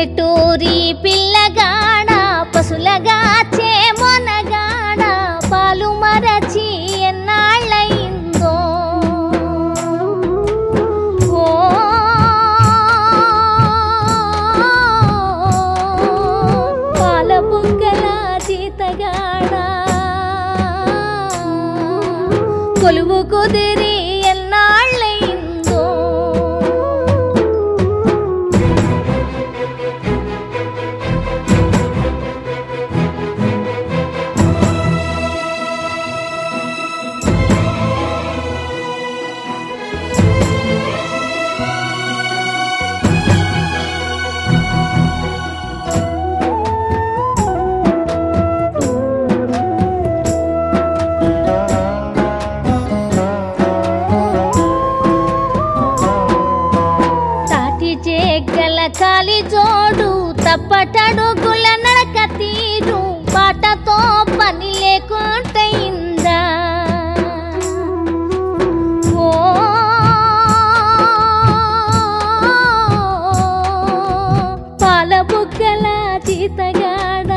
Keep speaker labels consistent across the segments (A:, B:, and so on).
A: పల్లెటూరి పిల్లగాడ పశులగా చేమొనగాడ పాలు మరచి ఎన్నాళ్ళయిందో ఓ పాల బుగ్గల జీతగాడ కొలువు కుదిరి ఎన్నాళ్ళయిందో తాటి జేగల కాలి జోడు తప్పటడుగుల నడక తీరు పాటతో పని లేకుంటయిందా ఓ పాల బుగ్గల జీతగాడా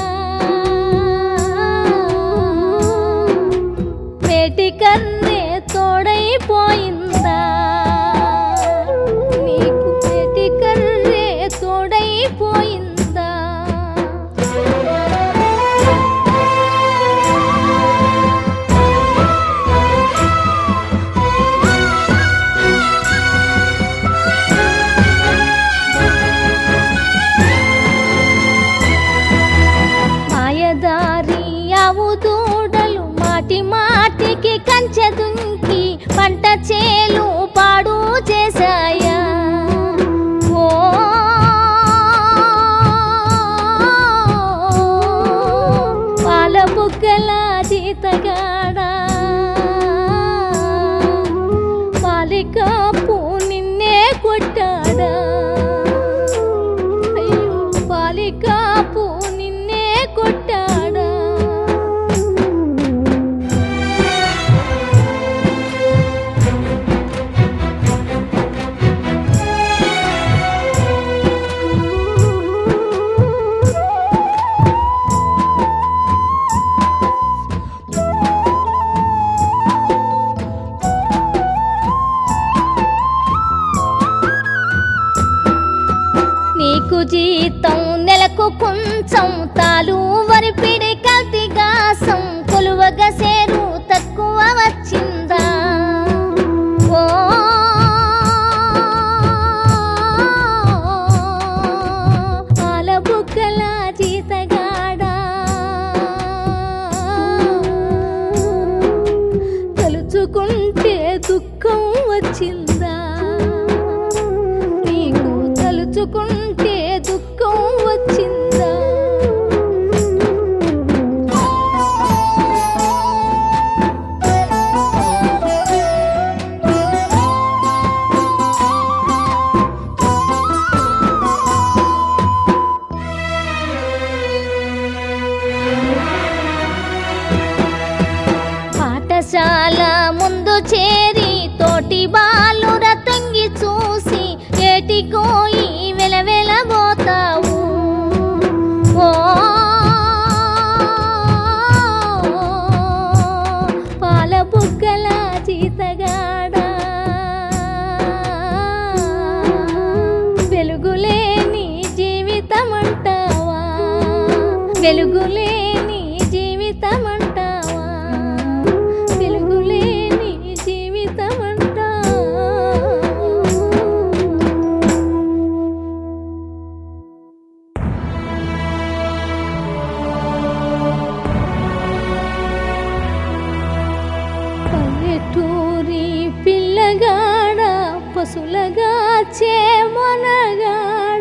A: మేటి కన్నే తోడైపోయిందా నీకు మేటి కర్రే తోడైపోయిందా మాయదారి ఆవు దూడలు మాటి మాటికి కంచె దుంకి పంట చేలు పాడు చేశాయా ఓ పాల బుగ్గల జీతగాడా పాలికాపు నిన్నే కొట్టాడా అయ్యో పాలికాపు నిన్నే కొట్టాడా నీకు జీతం నెలకు కొంచెం తాలు వరిపిడి కల్తిగాసం కొలువగా సేరు తక్కువ వచ్చిందా ఓ పాల బుగ్గల జీతగాడా తలుచుకుంటే దుఃఖం వచ్చిందా నీకు తలుచుకుంటే దుఃఖం వచ్చిందా పాఠశాల ముందు చేరి తోటి బాలుర తంగి చూసి ఏటి కోయి వెలవెలబోతావు ఓ పాల బుగ్గల జీతగాడా వెలుగులేని జీవితం అంటావా వెలుగులేని జీవితం అంటావా వెలుగులేని జీవితం అంటావా పల్లెటూరి పిల్లగాడ పశులగా చేమనగాడ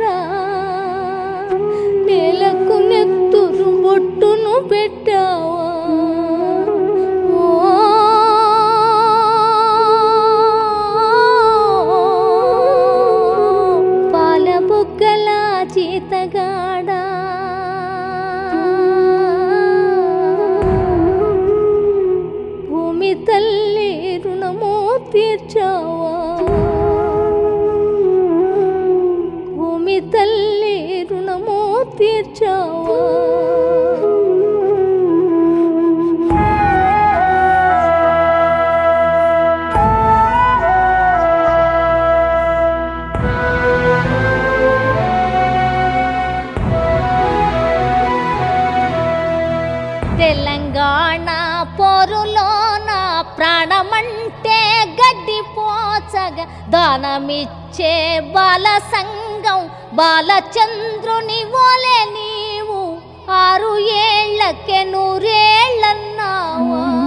A: నేలకు నెత్తురు బొట్టును పెట్టావా ఓ పాల బుగ్గల జీతగాడా భూమి తల్లి రుణము తీర్చావా భూమి తల్లి దానమిచ్చే బాల సంఘం బాలచంద్రుని ఓలే నీవు ఆరు ఏళ్లకే నూరేళ్ళన్నావా